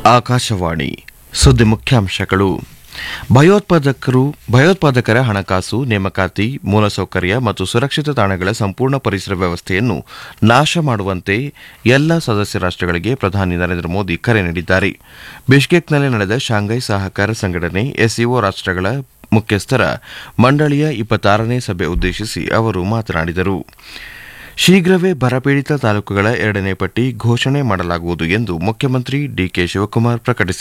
ಆಕಾಶವಾಣಿ ಸುದ್ದಿ ಮುಖ್ಯಾಂಶಗಳು ಭಯೋತ್ಪಾದಕರು ಭಯೋತ್ಪಾದಕರ ಹಣಕಾಸು ನೇಮಕಾತಿ ಮೂಲಸೌಕರ್ಯ ಮತ್ತು ಸುರಕ್ಷಿತ ತಾಣಗಳ ಸಂಪೂರ್ಣ ಪರಿಸರ ವ್ಯವಸ್ಥೆಯನ್ನು ನಾಶ ಮಾಡುವಂತೆ ಎಲ್ಲ ಸದಸ್ಯ ರಾಷ್ಟಗಳಿಗೆ ಪ್ರಧಾನಿ ನರೇಂದ್ರ ಮೋದಿ ಕರೆ ನೀಡಿದ್ದಾರೆ ಬಿಷ್ಕೇಕ್ನಲ್ಲಿ ನಡೆದ ಶಾಂಘೈ ಸಹಕಾರ ಸಂಘಟನೆ ಎಸ್ಸಿಒ ರಾಷ್ಟಗಳ ಮುಖ್ಯಸ್ಥರ ಮಂಡಳಿಯ ಇಪ್ಪತ್ತಾರನೇ ಸಭೆ ಉದ್ದೇಶಿಸಿ ಅವರು ಮಾತನಾಡಿದರು ಶೀಘ್ರವೇ ಬರಪೀಡಿತ ತಾಲೂಕುಗಳ ಎರಡನೇ ಪಟ್ಟಿ ಘೋಷಣೆ ಮಾಡಲಾಗುವುದು ಎಂದು ಮುಖ್ಯಮಂತ್ರಿ ಡಿಕೆ ಶಿವಕುಮಾರ್ ಪ್ರಕಟಿಸಿದ್ದಾರೆ